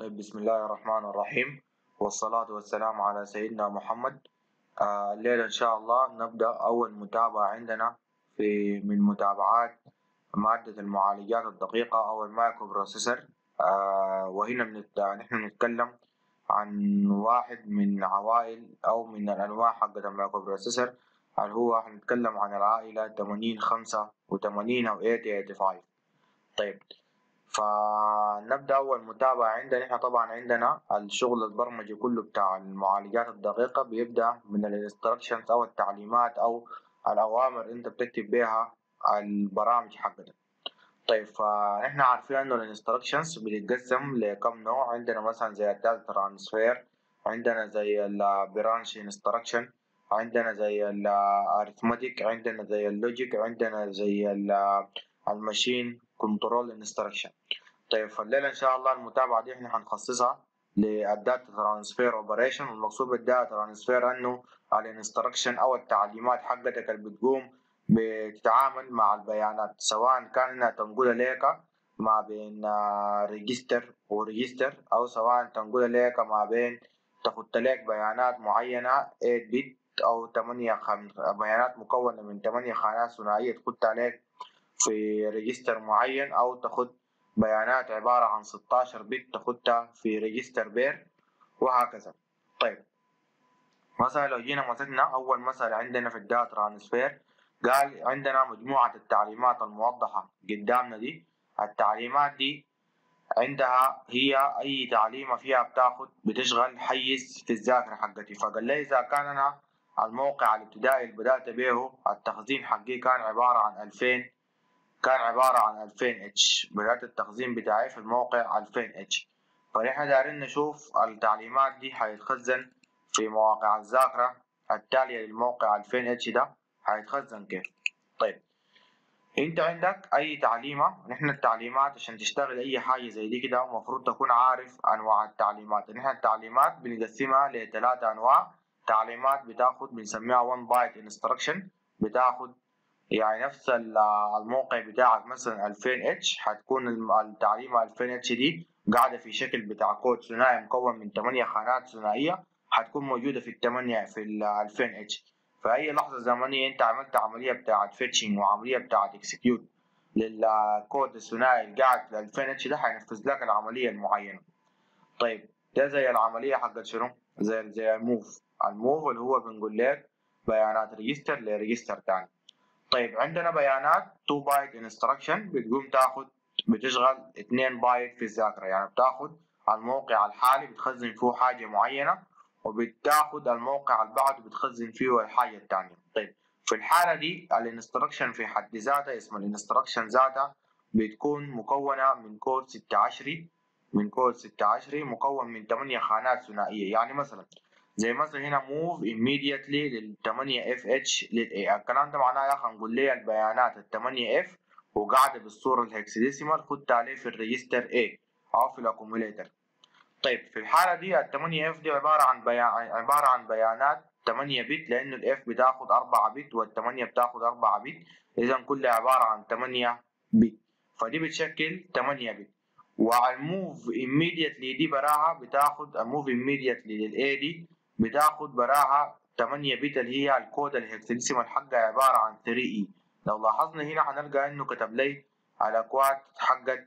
طيب بسم الله الرحمن الرحيم والصلاة والسلام على سيدنا محمد آه الليلة إن شاء الله نبدأ أول متابعة عندنا في من متابعات مادة المعالجات الدقيقة أو المايكرو بروسيسور آه وهنا بنت... نحن نتكلم عن واحد من عوائل أو من الأنواع حقة المايكرو بروسيسور اللي هو هنتكلم عن العائلة 80 خمسة وتمانين أو 8085 طيب فنبدأ أول متابعة عندنا إحنا طبعا عندنا الشغل البرمجي كله بتاع المعالجات الدقيقة بيبدأ من الانستركشنز أو التعليمات أو الأوامر أنت بتكتب بيها البرامج حقتك طيب فنحن عارفين إنه الانستركشنز بتتقسم لكم نوع عندنا مثلا زي الداتا ترانسفير عندنا زي البرانش انستركشن عندنا زي الارثماتيك عندنا زي اللوجيك عندنا زي الماشين كنترول انستراكشن طيب فالليله ان شاء الله المتابعه دي احنا هنخصصها للداتا ترانسفير اوبريشن والمقصود بالداتا ترانسفير انه الانستراكشن او التعليمات حقتك اللي بتقوم بتتعامل مع البيانات سواء كان انها تنقلها ليك ما بين ريجستر وريجستر او سواء تنقلها ليك ما بين تخط لك بيانات معينة 8 بت او 8 خم... بيانات مكونة من 8 خانات ثنائية تخطها لك في ريجستر معين أو تاخد بيانات عبارة عن 16 بت تاخدها في ريجستر بير وهكذا طيب مثلا لو جينا مسكنا أول مسألة عندنا في الداتا ترانسفير قال عندنا مجموعة التعليمات الموضحة قدامنا دي التعليمات دي عندها هي أي تعليمة فيها بتاخد بتشغل حيز في الذاكرة حقتي فقال لي إذا كان أنا الموقع الابتدائي اللي بدأت به التخزين حقي كان عبارة عن 2000 كان عبارة عن 2000 اتش بدأت التخزين بتاعي في الموقع 2000 اتش فنحن دايرين نشوف التعليمات دي هيتخزن في مواقع الذاكرة التالية للموقع 2000 اتش ده هيتخزن كيف طيب انت عندك اي تعليمة نحن التعليمات عشان تشتغل اي حاجة زي دي كده المفروض تكون عارف انواع التعليمات نحن التعليمات بنقسمها لثلاثة انواع تعليمات بتاخد بنسميها 1 بايت انستراكشن بتاخد يعني نفس الموقع بتاعك مثلا 2000 اتش هتكون التعليمة 2000 اتش دي قاعدة في شكل بتاع كود ثنائي مكون من 8 خانات ثنائية هتكون موجودة في الثمانية في ال 2000 اتش في أي لحظة زمنية أنت عملت عملية بتاعة فيتشنج وعملية بتاعة اكسكيوت للكود الثنائي اللي قاعد في 2000 اتش ده هينفذ لك العملية المعينة طيب ده زي العملية حقت شنو؟ زي زي الموف الموف اللي هو بنقول لك بيانات ريجستر لريجستر تاني طيب عندنا بيانات 2 بايت انستراكشن بتقوم تاخد بتشغل 2 بايت في الذاكرة يعني بتاخد الموقع الحالي بتخزن فيه حاجة معينة وبتاخد الموقع اللي بعده بتخزن فيه الحاجة التانية طيب في الحالة دي الانستراكشن في حد ذاتها اسم الانستراكشن ذاتها بتكون مكونة من كود 16 من كود 16 مكون من 8 خانات ثنائية يعني مثلا زي مثلا هنا move immediately لل 8 اف اتش لل A الكلام ده معناه يا اخي نقول لي البيانات ال 8 اف وقاعدة بالصورة الهكسديسيمال خدت عليه في الريجستر A أو في الأكوميليتر طيب في الحالة دي ال 8 اف دي عبارة عن بيان عبارة عن بيانات 8 بت لأنه الاف بتاخد 4 بت والثمانية بتاخد 4 بت إذا كلها عبارة عن 8 بت فدي بتشكل 8 بت والموف immediately دي براها بتاخد الموف immediately للاي دي بتاخد براها 8 بت اللي هي الكود الهكساديسيمال حقها عبارة عن 3 اي لو لاحظنا هنا هنلقى انه كتب لي الاكواد حقت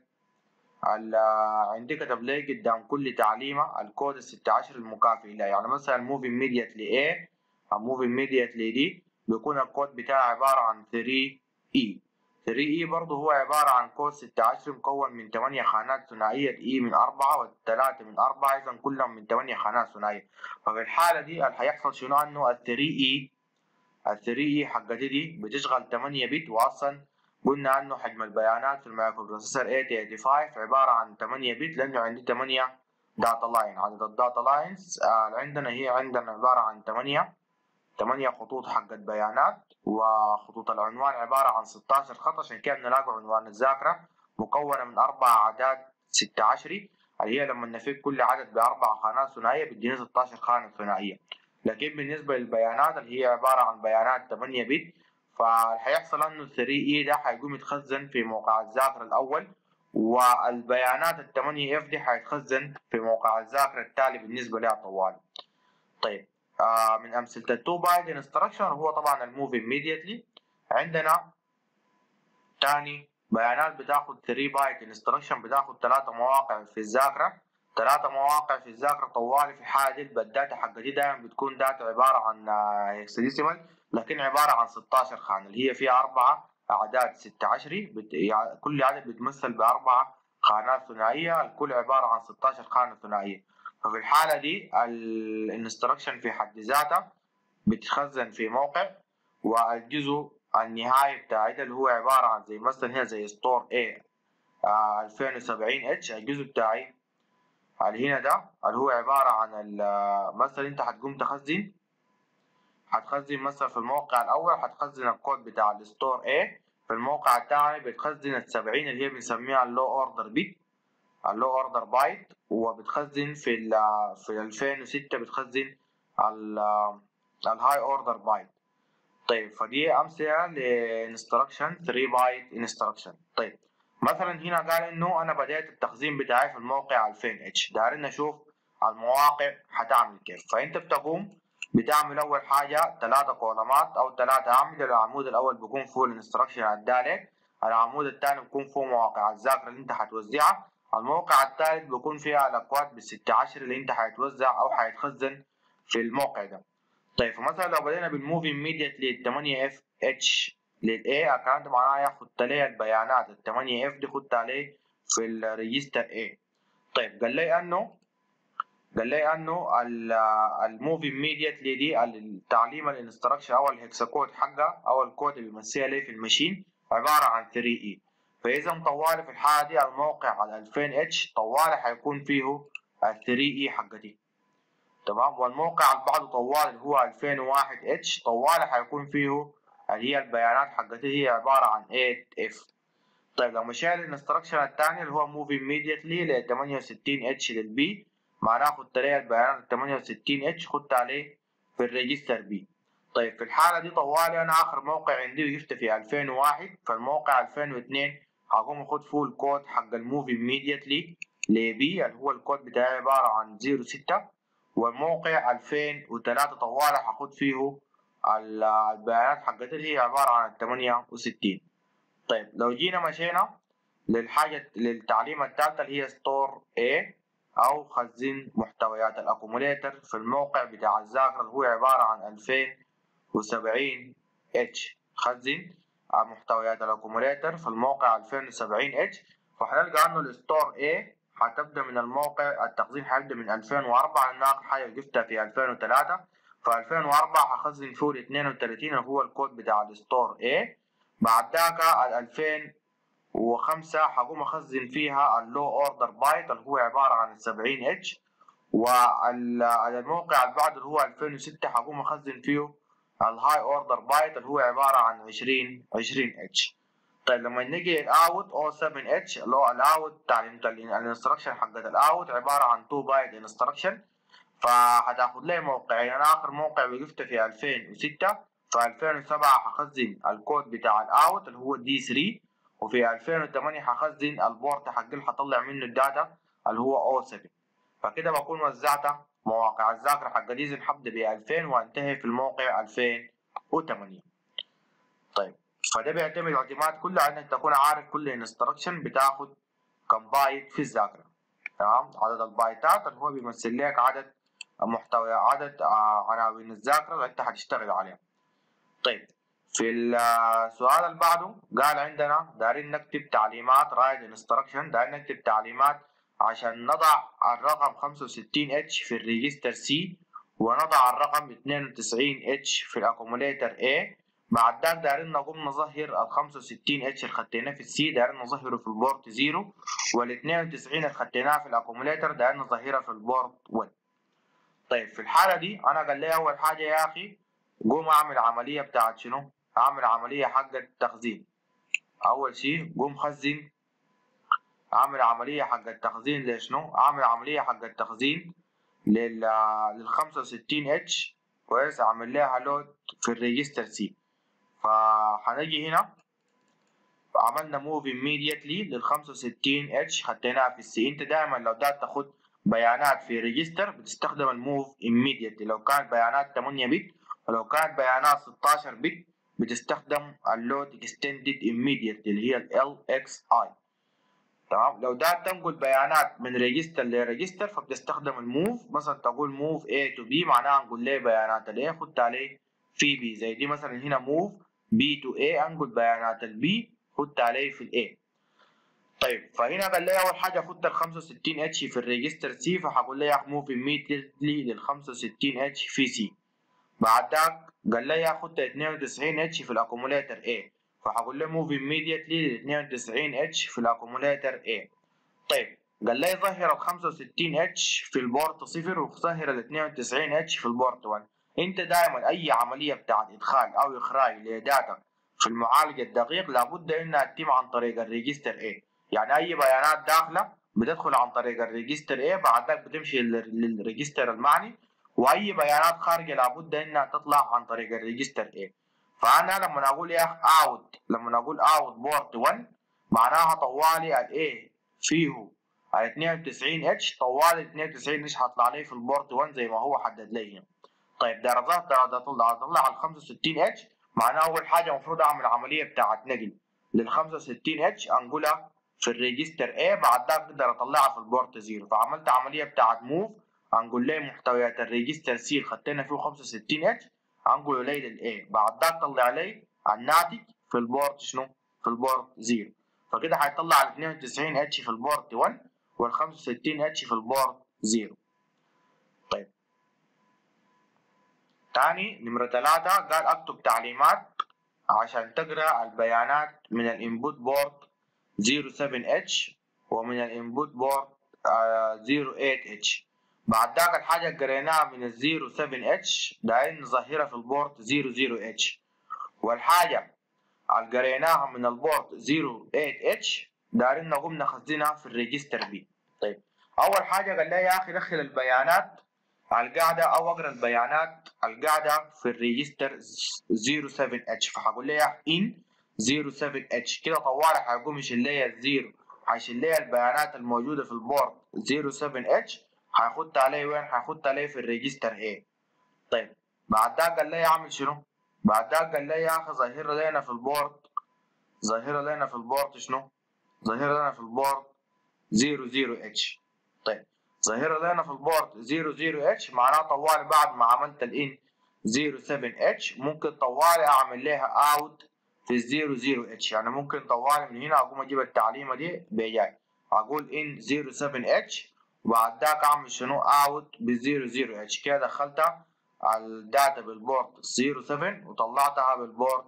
عندي كتب لي قدام كل تعليمة الكود ال 16 المكافئ لها يعني مثلا موف immediately A او موف immediately دي بيكون الكود بتاعها عبارة عن 3 اي 3 اي برضه هو عبارة عن كود 16 مكون من 8 خانات ثنائية اي من 4 والثلاثة من 4 اذا كلهم من 8 خانات ثنائية ففي الحالة دي اللي هيحصل شنو انه ال 3 اي ال 3 اي حقتي دي بتشغل 8 بت واصلا قلنا انه حجم البيانات في المايكرو بروسيسور 8085 عبارة عن 8 بت لانه عندي 8 داتا لاين عدد الداتا لاينز اللي عندنا هي عندنا عبارة عن 8 8 خطوط حقت بيانات وخطوط العنوان عبارة عن 16 خط عشان كده بنلاقي عنوان الذاكرة مكونة من أربع أعداد 16 اللي هي لما نفك كل عدد بأربع خانات ثنائية بيدينا 16 خانة ثنائية لكن بالنسبة للبيانات اللي هي عبارة عن بيانات 8 بت فهيحصل انه ال 3 اي ده هيقوم يتخزن في موقع الذاكرة الأول والبيانات ال 8 اف دي حيتخزن في موقع الذاكره التالي بالنسبه لها طوال طيب آه من امثله ال 2 بايت انستراكشن هو طبعا الموف immediately عندنا تاني بيانات بتاخد 3 بايت انستراكشن بتاخد ثلاثة مواقع في الذاكرة ثلاثة مواقع في الذاكرة طوالي في حالة دي الداتا حقتي دايما بتكون داتا عبارة عن هكساديسيمال لكن عبارة عن 16 خانة اللي هي فيها أربعة أعداد 16 بت... يعني كل عدد بيتمثل بأربعة خانات ثنائية الكل عبارة عن 16 خانة ثنائية ففي الحالة دي الانستراكشن في حد ذاتها بتخزن في موقع والجزء النهائي بتاعي اللي هو عبارة عن زي مثلا هنا زي ستور A آه 2070 اتش الجزء بتاعي اللي هنا ده اللي هو عبارة عن مثلا انت هتقوم تخزن هتخزن مثلا في الموقع الأول هتخزن الكود بتاع الستور A في الموقع الثاني بتخزن السبعين اللي هي بنسميها اللو اوردر بيت اللو اوردر بايت وبتخزن في ال في 2006 بتخزن الهاي اوردر بايت طيب فدي امثله لانستراكشن 3 بايت انستراكشن طيب مثلا هنا قال انه انا بديت التخزين بتاعي في الموقع 2000 اتش دارين نشوف المواقع هتعمل كيف فانت بتقوم بتعمل اول حاجه ثلاثه كولمات او ثلاثه اعمده العمود الاول بيكون فيه الانستراكشن الدالك العمود الثاني بيكون فيه مواقع الذاكره اللي انت هتوزعها الموقع الثالث بيكون فيها الاكواد بال 16 اللي انت هيتوزع او هيتخزن في الموقع ده طيب فمثلا لو بدينا بالموف immediately لل 8 اف اتش للاي الكلام ده معناه ياخد لي البيانات ال 8 اف دي خدتها عليه في الريجستر اي طيب قال لي انه قال لي انه الموف immediately دي التعليم الانستراكشن او الهكسا حقها او الكود اللي بيمثلها لي في الماشين عباره عن 3 اي فاذا طوالي في الحاله دي الموقع على 2000 اتش طوالي حيكون فيه ال 3 اي حقتي تمام والموقع اللي بعده طوال اللي هو 2001 اتش طوالي حيكون فيه اللي هي البيانات حقتي هي عبارة عن 8 اف طيب لو مشينا للانستراكشن الثاني اللي هو موف immediately ل 68 اتش للبي معناه خدت عليه البيانات ال 68 اتش خدت عليه في الريجستر بي طيب في الحالة دي طوالي أنا آخر موقع عندي وقفت في 2001 فالموقع 2002 هقوم أخد فيه الكود حق الموف immediately لبي اللي هو الكود بتاعي عبارة عن 06 والموقع 2003 طوالي هاخد فيه البيانات حقتي هي عبارة عن 68 طيب لو جينا مشينا للحاجة للتعليم الثالثة اللي هي ستور A أو خزين محتويات الأكوموليتر في الموقع بتاع الذاكرة اللي هو عبارة عن 2070 H خزن محتويات الأكوموليتر في الموقع 2070 H فهنلقى إنه الستور A هتبدا من الموقع التخزين هيبدا من 2004 لان اخر حاجه جبتها في 2003 ف 2004 هخزن فيه ال 32 اللي هو الكود بتاع الستور A بعد ذاك ال 2005 هقوم اخزن فيها اللو اوردر بايت اللي هو عباره عن 70 اتش والموقع اللي بعده اللي هو 2006 هقوم اخزن فيه الهاي اوردر بايت اللي هو عباره عن 20 20 اتش طيب لما نيجي الاوت او 7 اتش اللي هو الاوت تعليم الانستركشن حقت الاوت عباره عن 2 بايت انستركشن فهتاخد لي موقعين انا اخر موقع وقفت في 2006 في 2007 هخزن الكود بتاع الاوت اللي هو دي 3 وفي 2008 هخزن البورت حق اللي هطلع منه الداتا اللي هو او 7 فكده بكون وزعت مواقع الذاكره حق ديزل حبدا ب 2000 وانتهي في الموقع 2008 طيب فده بيعتمد اعتماد كله على انك تكون عارف كل انستراكشن بتاخد كم بايت في الذاكره تمام عدد البايتات اللي هو بيمثل لك عدد محتوى عدد عناوين الذاكره اللي انت هتشتغل عليها طيب في السؤال اللي بعده قال عندنا دايرين نكتب تعليمات رايد انستراكشن دايرين نكتب تعليمات عشان نضع الرقم 65 اتش في الريجستر سي ونضع الرقم 92 اتش في الاكوموليتر A بعد ذاك دايرين نقوم نظهر ال 65 اتش اللي خديناه في السي دايرين نظهره في البورت 0 وال 92 اللي خديناها في الاكوموليتر دايرين نظهرها في البورت 1 طيب في الحالة دي أنا قال لي أول حاجة يا أخي قوم أعمل عملية بتاعت شنو؟ أعمل عملية حق التخزين أول شيء قوم خزن أعمل عملية حق التخزين لشنو؟ أعمل عملية حق التخزين لل لل 65 اتش كويس أعمل لها لود في الريجستر سي فهنجي هنا عملنا موف immediately لل 65 اتش خديناها في السي انت دائما لو دات تاخد بيانات في ريجستر بتستخدم الموف immediately لو كانت بيانات 8 بت ولو كانت بيانات 16 بت بتستخدم اللود اكستندد immediately اللي هي ال LXI تمام لو ده تنقل بيانات من ريجستر لريجستر فبتستخدم الموف مثلا تقول موف A to B معناها نقول ليه بيانات ال A خدت عليه في B زي دي مثلا هنا موف B to A انقل بيانات ال B خدت عليه في ال A طيب فهنا قال لي اول حاجه خدت ال 65 اتش في الريجستر سي فهقول لي موف immediately لل 65 اتش في سي بعد ذاك قال لي خدت 92 اتش في الاكوموليتر A فهقول له موف immediately لل 92 اتش في الاكوموليتر A طيب قال لي ظهر ال 65 اتش في البورت صفر وظهر ال 92 اتش في البورت 1 انت دائما اي عمليه بتاعت ادخال او اخراج لداتا في المعالج الدقيق لابد انها تتم عن طريق الريجستر A يعني اي بيانات داخله بتدخل عن طريق الريجستر A بعد ذاك بتمشي للريجستر المعني واي بيانات خارجه لابد انها تطلع عن طريق الريجستر A فانا لما اقول يا اخ اوت لما اقول اوت بورت 1 معناها طوالي ال A فيه ال 92 اتش طوالي 92 اتش هطلع لي في البورت 1 زي ما هو حدد لي هنا طيب درجات ده طلع طلع ال 65 اتش معناها اول حاجه المفروض اعمل عمليه بتاعت نقل لل 65 اتش انقلها في الريجستر A بعد ذاك اقدر اطلعها في البورت 0 فعملت عمليه بتاعت موف هنقول ليه محتويات الريجستر سي اللي خدتنا فيه 65 اتش هنقوله لي للاي بعد ذاك طلع لي الناتج في البورت شنو؟ في البورت 0 فكده هيطلع ال 92 اتش في البورت 1 وال 65 اتش في البورت 0 طيب تاني نمرة ثلاثة قال اكتب تعليمات عشان تقرا البيانات من الانبوت بورت 07H ومن الانبوت بورت 08H بعد ذاك الحاجة اللي قريناها من ال 07H دايرين نظهرها في البورت 00H والحاجة اللي قريناها من البورت 08H دايرين نقوم نخزنها في الريجستر بي طيب أول حاجة قال لي يا أخي دخل البيانات القاعدة أو أقرأ البيانات القاعدة في الريجستر 07H فهقول لي in 07H كده طوالي هيقوم يشيل لي الزيرو هيشيل لي البيانات الموجودة في البورت 07H هيخط عليه وين؟ هيخط عليه في الريجستر A طيب بعد ده قال لي اعمل شنو؟ بعد ده قال لي يا اخي ظاهر لنا في البورت ظاهر لنا في البورت شنو؟ ظاهر لنا في البورت 00H طيب ظاهر لنا في البورت 00H معناه طوالي بعد ما عملت الان 07H ممكن طوالي اعمل لها اوت في 00H يعني ممكن طوالي من هنا اقوم اجيب التعليمه دي بجاي اقول ان 07H وبعد ذاك اعمل شنو اوت ب 00H كده دخلتها الداتا بالبورت 07 وطلعتها بالبورت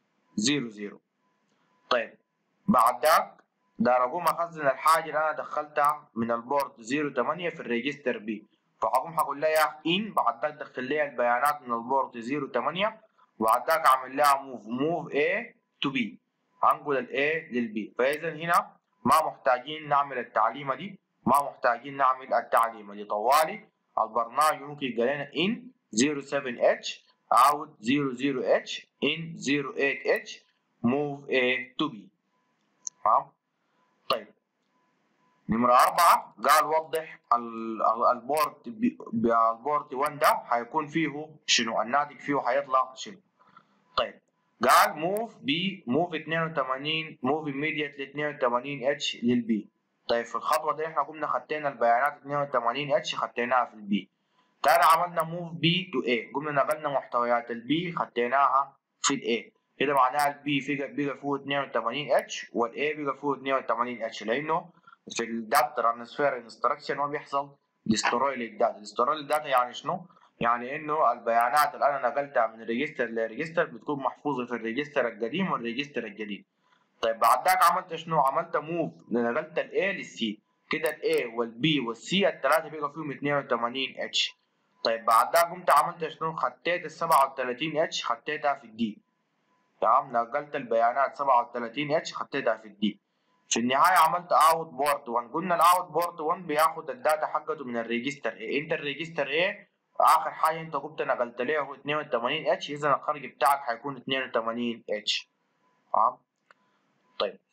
00 طيب بعد ذاك دار اقوم اخزن الحاجه اللي انا دخلتها من البورت 08 في الريجستر بي فهقوم هقول لها ان بعد ذاك دخل لي البيانات من البورت 08 وبعد ذاك اعمل لها موف موف A to B هنقل ال A لل B فاذا هنا ما محتاجين نعمل التعليمه دي ما محتاجين نعمل التعليمه دي طوالي البرنامج ممكن يقول لنا in 07H out 00H in 08H move A to B تمام طيب نمرة أربعة قال وضح البورت البورت 1 ده هيكون فيه شنو الناتج فيه هيطلع شنو طيب قال موف بي موف 82 موف immediately 82 اتش للبي طيب في الخطوه دي احنا قمنا خدينا البيانات 82 اتش خديناها في البي تاني عملنا موف بي تو اي قمنا نقلنا محتويات البي خديناها في الاي كده معناها البي بقى بقى فيه 82 اتش والاي بقى فيه 82 اتش لانه في الداتا ترانسفير انستراكشن ما بيحصل ديستروي للداتا ديستروي للداتا يعني شنو؟ يعني انه البيانات اللي انا نقلتها من ريجستر لريجستر بتكون محفوظه في الريجستر القديم والريجستر الجديد طيب بعد ذاك عملت شنو عملت موف نقلت الاي للسي كده الاي والبي والسي الثلاثه بقى فيهم 82 اتش طيب بعد ذاك قمت عملت شنو خطيت ال 37 اتش خطيتها في الدي تمام نقلت البيانات 37 اتش خطيتها في الدي في النهاية عملت اوت بورت 1 قلنا الاوت بورت 1 بياخد الداتا حقته من الريجستر اي انت الريجستر اي اخر حاجه انت كنت نقلت له هو 82 اتش اذا الخارج بتاعك هيكون 82 اتش تمام طيب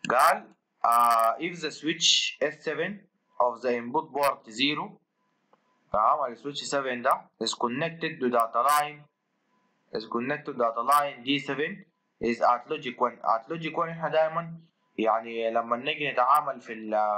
قال uh, if the switch S7 of the input port 0 تمام السويتش 7 ده is connected to data line is connected to data line D7 is at logic 1 at logic 1 احنا دايما يعني لما نيجي نتعامل في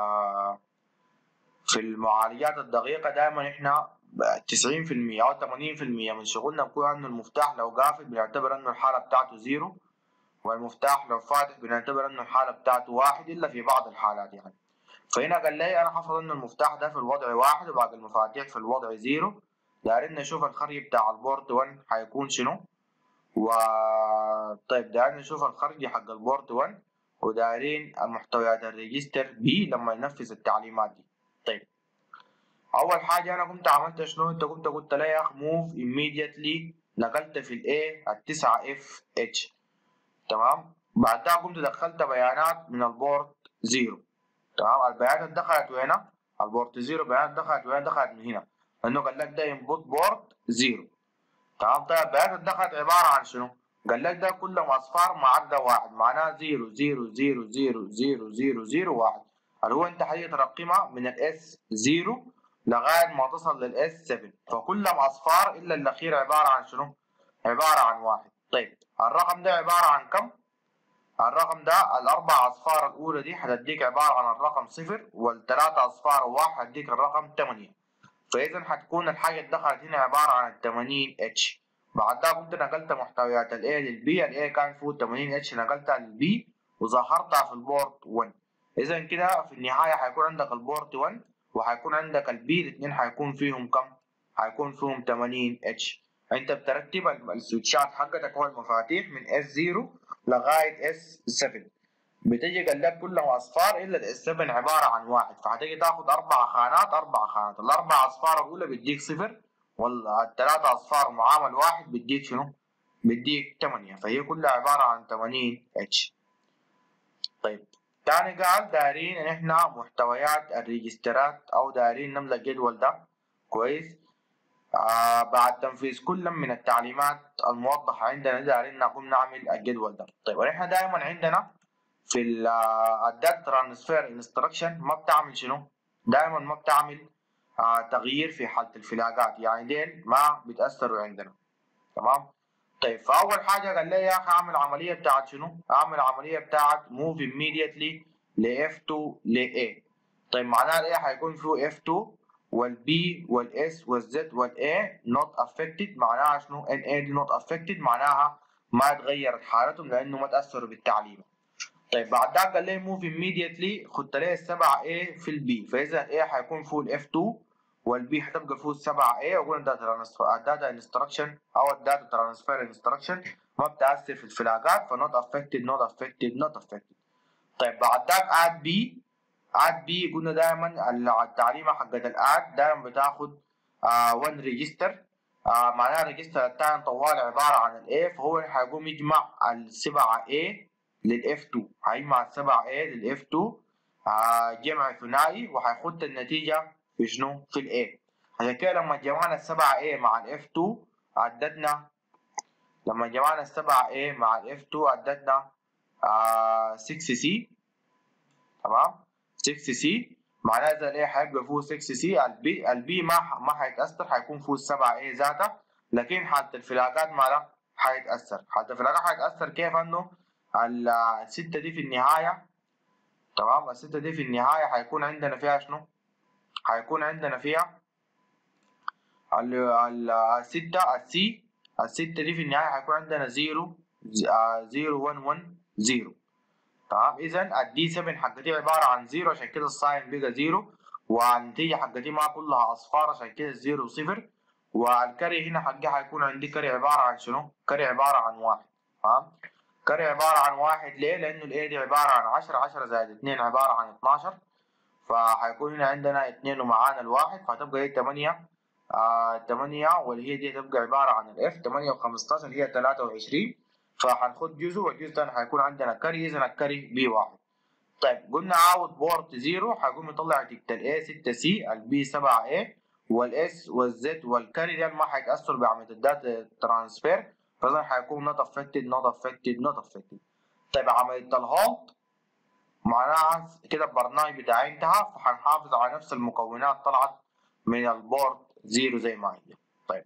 في المعالجات الدقيقة دايما احنا 90% او 80% من شغلنا بيكون انه المفتاح لو قافل بنعتبر انه الحالة بتاعته زيرو والمفتاح لو فاتح بنعتبر انه الحالة بتاعته واحد الا في بعض الحالات يعني فهنا قال لي انا حفظ انه المفتاح ده في الوضع واحد وباقي المفاتيح في الوضع زيرو دايرين نشوف الخرج بتاع البورت 1 هيكون شنو و طيب دايرين نشوف الخرج حق البورت 1 ودايرين محتويات الريجستر بي لما ينفذ التعليمات دي طيب اول حاجه انا قمت عملت شنو انت قمت قلت لي يا اخ موف immediately نقلت في الاي التسعة اف اتش تمام بعدها قمت دخلت بيانات من البورت زيرو تمام البيانات دخلت وين البورت زيرو بيانات دخلت وين دخلت من هنا لانه قال لك ده انبوت بورت زيرو تمام طيب البيانات دخلت عباره عن شنو قال لك ده كلهم اصفار مع عدد واحد معناه زيرو زيرو زيرو زيرو زيرو زيرو زيرو واحد اللي هو انت حقيقة ترقمها من الاس زيرو لغاية ما تصل للاس 7 فكلهم اصفار الا الاخير عبارة عن شنو عبارة عن واحد طيب الرقم ده عبارة عن كم الرقم ده الأربع أصفار الأولى دي هتديك عبارة عن الرقم صفر والثلاثة أصفار واحد هتديك الرقم تمانية فإذا هتكون الحاجة اللي دخلت هنا عبارة عن التمانين اتش بعدها كنت نقلت محتويات ال A لل B ال A كان فيه 80 اتش نقلتها لل B وظهرتها في البورت 1 إذا كده في النهاية هيكون عندك البورت 1 وهيكون عندك ال B الاثنين هيكون فيهم كم؟ هيكون فيهم 80 اتش أنت بترتب السويتشات حقتك هو المفاتيح من S0 لغاية S7 بتجي قال لك كلهم اصفار الا الاس 7 عباره عن واحد فهتيجي تاخد اربع خانات اربع خانات الاربع اصفار الاولى بيديك صفر والثلاثة اصفار معامل واحد بيديك شنو؟ بيديك 8 فهي كلها عباره عن 80 اتش طيب تاني قال دايرين ان احنا محتويات الريجسترات او دايرين نملى الجدول ده كويس آه بعد تنفيذ كل من التعليمات الموضحة عندنا دايرين نقوم نعمل الجدول ده طيب ونحن دائما عندنا في الداتا ترانسفير انستراكشن ما بتعمل شنو؟ دائما ما بتعمل آه تغيير في حالة الفلاجات يعني ديل ما بتأثروا عندنا تمام؟ طيب فأول حاجة قال لي يا أخي أعمل عملية بتاعت شنو؟ أعمل عملية بتاعت move immediately ل F2 ل A طيب معناها ال A هيكون فيه F2 والبي والاس والزد والاي نوت افكتد معناها شنو ان اي دي نوت افكتد معناها ما تغيرت حالتهم لانه ما تاثروا بالتعليم طيب بعد ذاك قال لي موف immediately خدت لي السبعة A في البي فاذا A هيكون فوق الاف 2 والبي هتبقى فوق السبعة A وقلنا الداتا الداتا انستراكشن او الداتا ترانسفير انستراكشن ما بتاثر في الفلاجات فنوت افكتد نوت افكتد نوت افكتد طيب بعد ذاك اد بي اد بي قلنا دائما التعليمه حقت الاد دائما بتاخد 1 ريجستر معناها الريجستر الثاني طوال عباره عن الاي فهو هيقوم يجمع السبعه A للاف 2 هيجمع السبعه A للاف 2 جمع ثنائي وهيخد النتيجه في شنو؟ في الاي عشان كده لما جمعنا السبعه A مع الاف 2 عدتنا لما جمعنا السبعه A مع الاف 2 عدتنا 6 سي تمام 6 سي معناها اذا الاي هيبقى فوق 6 سي البي البي ما ما هيتاثر هيكون فوق 7 اي ذاتها لكن حالة الفلاجات ما لا هيتاثر حالة الفلاجات هيتاثر كيف انه الستة دي في النهاية تمام الستة دي في النهاية هيكون عندنا فيها شنو؟ هيكون عندنا فيها الستة السي الستة دي في النهاية هيكون عندنا زيرو زيرو ون ون زيرو تمام اذا الدي 7 حقتي عباره عن زيرو عشان كده الساين بقى زيرو والنتيجه حقتي ما كلها اصفار عشان كده زيرو صفر والكري هنا حقي هيكون عندي كري عباره عن شنو؟ كري عباره عن واحد تمام كري عباره عن واحد ليه؟ لانه الاي دي عباره عن 10 10 زائد 2 عباره عن 12 فهيكون هنا عندنا 2 ومعانا الواحد فهتبقى هي 8 آه 8 واللي هي دي هتبقى عباره عن الاف 8 و15 هي 23 فهناخد جزء والجزء الثاني هيكون عندنا كاري اذا الكاري بي واحد طيب قلنا عاود بورت زيرو هيقوم يطلع نتيجة ال A 6 سي ال B 7 A والاس والزد والكاري ده ما هيتأثر بعملية الداتا ترانسفير فاذا هيكون نوت افكتد نوت افكتد نوت افكتد طيب عملية الهولد معناها كده البرنامج بتاعي انتهى فهنحافظ على نفس المكونات طلعت من البورد زيرو زي ما هي طيب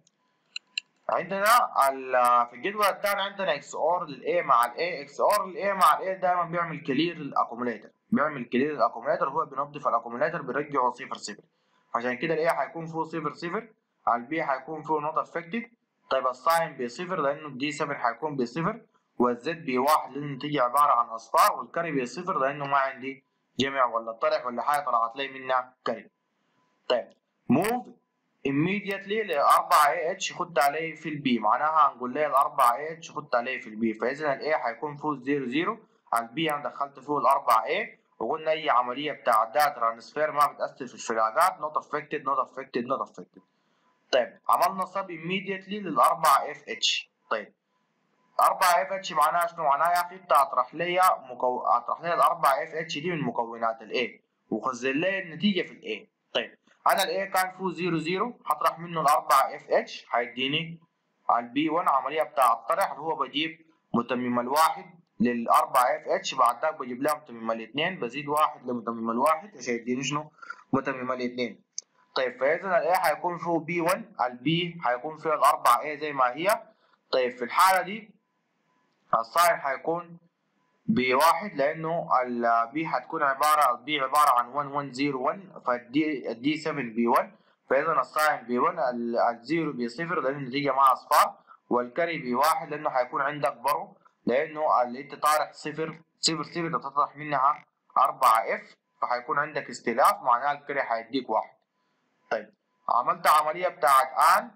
عندنا في الجدول الثاني عندنا اكس اور للاي مع الاي اكس اور للاي مع الاي دايما بيعمل كلير للاكوميليتر بيعمل كلير للاكوميليتر هو بينظف الاكوميليتر بيرجعه صفر صفر عشان كده الاي هيكون فيه صفر صفر البي هيكون فيه نوت افكتد طيب الساين بصفر لانه الدي 7 هيكون بصفر والزد بواحد لان النتيجة عبارة عن اصفار والكري بصفر لانه ما عندي جمع ولا طرح ولا حاجة طلعت لي منها كري طيب موف immediately ل 4 اتش خدت عليه في البي معناها هنقول ليه ال 4 اتش خدت عليه في البي فاذا الاي هيكون فيه 0 0 على البي انا دخلت فيه ال 4 اي وقلنا اي عمليه بتاع داتا ترانسفير ما بتاثر في الفراغات نوت افكتد نوت افكتد نوت افكتد طيب عملنا صب immediately لل 4 اف اتش طيب 4 اف اتش معناها شنو معناها يا اخي انت اطرح لي مكو... اطرح لي ال 4 اف اتش دي من مكونات الاي وخزن لي النتيجه في الاي طيب انا الاي كان فيه 0 0 هطرح منه ال 4 اف اتش هيديني البي 1 عمليه بتاع الطرح اللي هو بجيب متمم الواحد لل 4 اف اتش بعد ذاك بجيب لها متمم الاثنين بزيد واحد لمتمم الواحد عشان يديني شنو متمم الاثنين طيب فاذا الاي هيكون فيه بي 1 البي هيكون فيها ال 4 اي زي ما هي طيب في الحاله دي الساين هيكون بواحد لانه البي هتكون عباره البي عباره عن 1101 فالدي الدي 7 بي 1 فاذا الساين بي 1 الزيرو بصفر لان النتيجه مع اصفار والكري بواحد لانه هيكون عندك برو لانه اللي انت طارح صفر صفر صفر تطرح منها 4 اف فهيكون عندك استلاف معناها الكري هيديك واحد طيب عملت عمليه بتاعت ان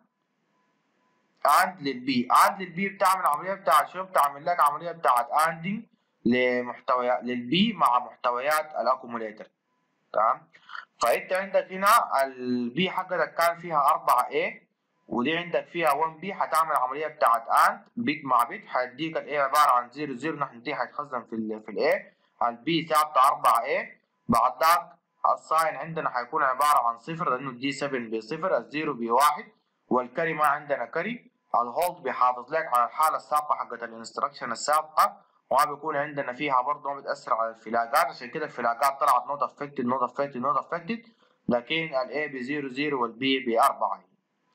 اند للبي اند للبي بتعمل عمليه بتاعت شو بتعمل لك عمليه بتاعت اندنج لمحتويات للبي مع محتويات الاكوموليتر تمام فانت عندك هنا البي حقتك كان فيها 4 a ودي عندك فيها 1 b هتعمل عمليه بتاعت اند بيت مع بيت هيديك الاي عباره عن 0 0 نحن دي هيتخزن في ال في الاي البي ثابته 4 a بعد ذاك الساين عندنا هيكون عباره عن صفر لانه الدي 7 بصفر الزيرو بواحد والكري ما عندنا كري الهولد بيحافظ لك على الحاله السابقه حقت الانستركشن السابقه وما بيكون عندنا فيها برضه ما بتاثر على الفلاجات عشان كده الفلاجات طلعت نوت افكتد نوت افكتد نوت افكتد لكن الاي ب 0 0 والبي ب 4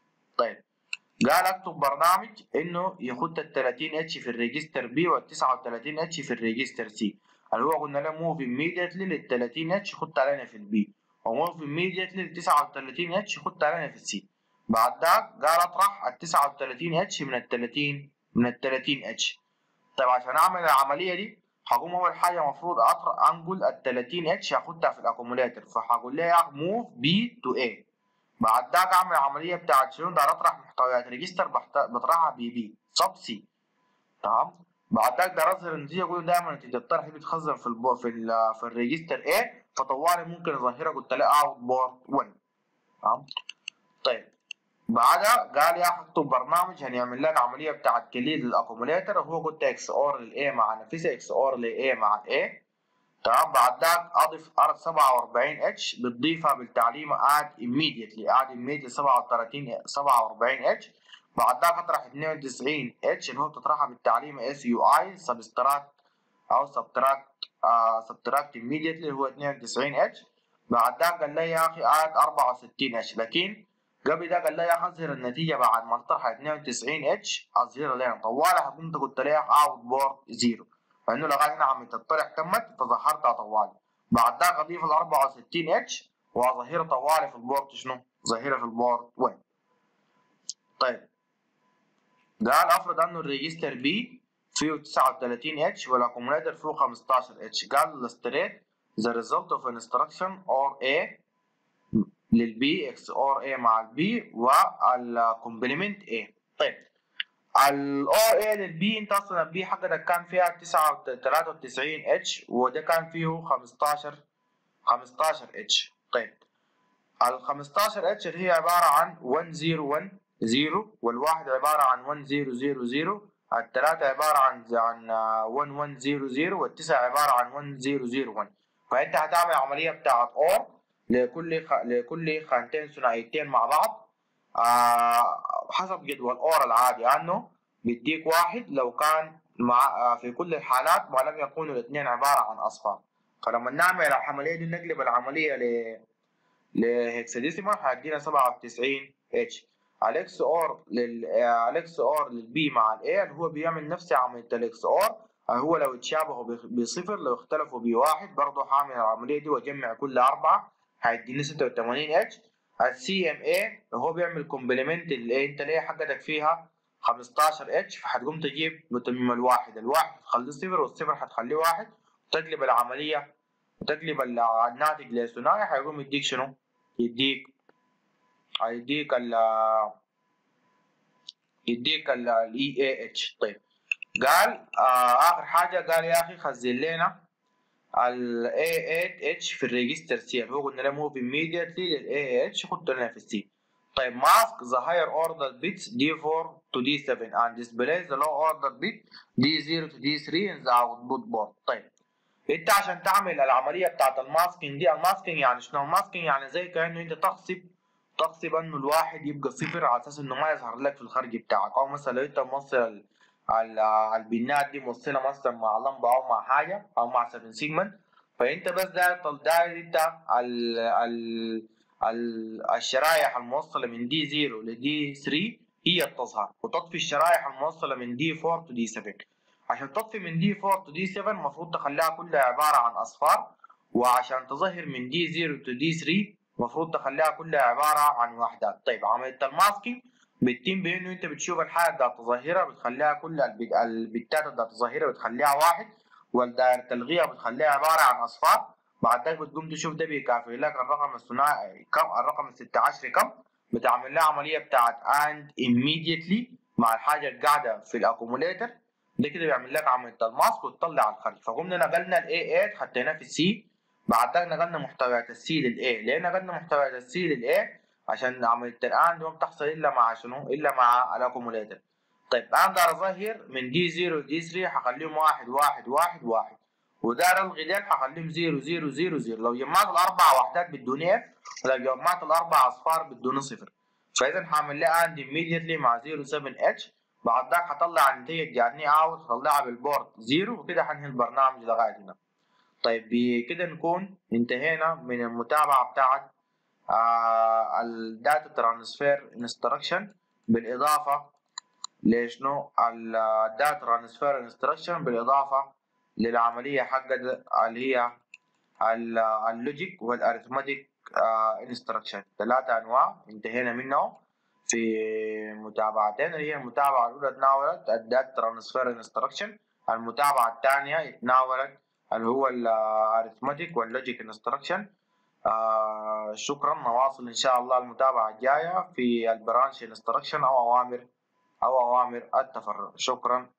طيب قال اكتب برنامج انه يخد ال 30 اتش في الريجستر بي وال 39 اتش في الريجستر سي اللي هو قلنا له موف immediately لل 30 اتش خدت علينا في البي وموف immediately لل 39 اتش خدت علينا في السي بعد ذاك قال اطرح ال 39 اتش من ال 30 من ال 30 اتش طيب عشان اعمل العمليه دي هقوم اول حاجه المفروض اطرح انقل ال 30 اتش هاخدها في الاكوموليتر فهقول لها موف بي تو اي بعد ذاك اعمل العمليه بتاعت شنو ده اطرح محتويات ريجستر بطرحها بي بي سب سي تمام بعد ذاك ده اظهر النتيجه اقول دايما نتيجه الطرح دي بتخزن في البو في ال في الريجستر A فطوالي ممكن اظهرها قلت له اوت بورد 1 تمام طيب بعدها قال يا اخي اكتب برنامج هنعمل لك عمليه بتاعت كليد للاكوموليتر وهو قلت اكس اور للاي مع نفسها اكس اور لاي مع الاي تمام بعد ذاك اضف ار 47 اتش بتضيفها بالتعليمه اد immediately اد immediately 37 47 اتش بعد ذاك اطرح 92 اتش اللي هو بتطرحها بالتعليمه اس يو اي سبستراكت او سبتراكت آه سبتراكت immediately اللي هو 92 اتش بعد ذاك قال لي يا اخي اد 64 اتش لكن قبل ده قال لي يا اخي اظهر النتيجه بعد ما اطرح 92 اتش اظهرها لنا طوالي كنت قلت لي اوت بورد زيرو لانه لغايه هنا عمليه الطرح تمت فظهرتها طوالي بعد ذاك اضيف ال 64 اتش واظهرها طوالي في البورد شنو؟ ظهرها في البورد وين؟ طيب قال افرض انه الريجستر بي فيه 39 اتش والاكوموليتر فيه 15 اتش قال الستريت the result of instruction or a للبي اكس اور اي مع البي والكومبلمنت اي طيب الاو اي للبي انت اصلا البي حقتك كان فيها 93 اتش وده كان فيه 15 15 اتش طيب ال 15 اتش اللي هي عباره عن 1010 والواحد عباره عن 1000 الثلاثة عبارة عن عن 1100 والتسعة عبارة عن 1001 فأنت هتعمل عملية بتاعت OR لكل خ... لكل خانتين ثنائيتين مع بعض آه حسب جدول اور العادي عنه بيديك واحد لو كان مع آه في كل الحالات ما لم يكونوا الاثنين عبارة عن أصفار فلما نعمل العمليه دي نقلب العمليه ل لهكساديسيمال هيدينا 97 اتش الاكس اور لل الاكس اور للبي مع الاي اللي هو بيعمل نفس عمليه الاكس اور هو لو اتشابهوا بصفر لو اختلفوا بواحد برضه هعمل العمليه دي واجمع كل اربعه هيديني 86 اتش السي ام اي هو بيعمل كومبلمنت اللي انت ليه حقتك فيها 15 اتش فهتقوم تجيب متمم الواحد الواحد هتخليه صفر والصفر هتخليه واحد وتقلب العمليه وتقلب الناتج لثنائي هيقوم يديك شنو؟ يديك هيديك ال يديك الاي اي اتش طيب قال آه اخر حاجه قال يا اخي خزن لنا ال A8H في الريجستر سي اللي هو قلنا له موف immediately لل A8H خدته لنا في السي طيب ماسك the higher order bits D4 to D7 and displays the low order bit D0 to D3 in the output board طيب انت عشان تعمل العمليه بتاعت الماسكينج دي الماسكينج يعني شنو الماسكينج يعني زي كانه انت تغصب تغصب انه الواحد يبقى صفر على اساس انه ما يظهر لك في الخرج بتاعك او مثلا لو انت موصل البنات دي موصله مثلا مع لمبه او مع حاجه او مع 7 سيجمنت فانت بس داير داير انت ال ال ال الشرايح الموصله من دي 0 لدي 3 هي تظهر وتطفي الشرايح الموصله من دي 4 تو دي 7 عشان تطفي من دي 4 تو دي 7 المفروض تخليها كلها عباره عن اصفار وعشان تظهر من دي 0 تو دي 3 المفروض تخليها كلها عباره عن وحدات طيب عمليه الماسكينج بتتم بانه انت بتشوف الحاجه بتاعت تظاهرها بتخليها كل البتات بتاعت تظاهرها بتخليها واحد والدائرة تلغيها بتخليها عبارة عن أصفار بعد ذلك بتقوم تشوف ده بيكافئ لك الرقم الثنائي كم الرقم ال 16 كم بتعمل لها عملية بتاعت and immediately مع الحاجة اللي قاعدة في الأكوموليتر ده كده بيعمل لك عملية الماسك وتطلع الخرج فقمنا نقلنا ال A8 حطيناه في السي بعد ذلك نقلنا محتويات السي لل A ليه نقلنا محتويات السي لل A عشان عملية الآن دي ما بتحصل إلا مع شنو؟ إلا مع الأكوموليتر طيب اقدر اظهر من دي 0 لدي 3 هخليهم واحد واحد واحد واحد ودار الغي ديل هخليهم 0 0 0 0 لو جمعت الاربع وحدات بدون اف ولو جمعت الاربع اصفار بدون صفر فاذا هعمل لها اند immediately مع 0 7 اتش بعد ذاك هطلع النتيجه جاتني اوت هطلعها بالبورد 0 وكده هنهي البرنامج لغايه هنا طيب بكده نكون انتهينا من المتابعه بتاعت آه الداتا ترانسفير انستراكشن بالاضافه لشنو الداتا ترانسفير انستراكشن بالاضافه للعمليه حقت اللي هي اللوجيك والارثماتيك انستراكشن ثلاثه انواع انتهينا منهم في متابعتين اللي هي المتابعه الاولى تناولت الداتا ترانسفير انستراكشن المتابعه الثانيه تناولت اللي هو الارثماتيك واللوجيك انستراكشن آه شكرا نواصل ان شاء الله المتابعه الجايه في البرانش انستراكشن او اوامر أو أوامر التفرغ شكرا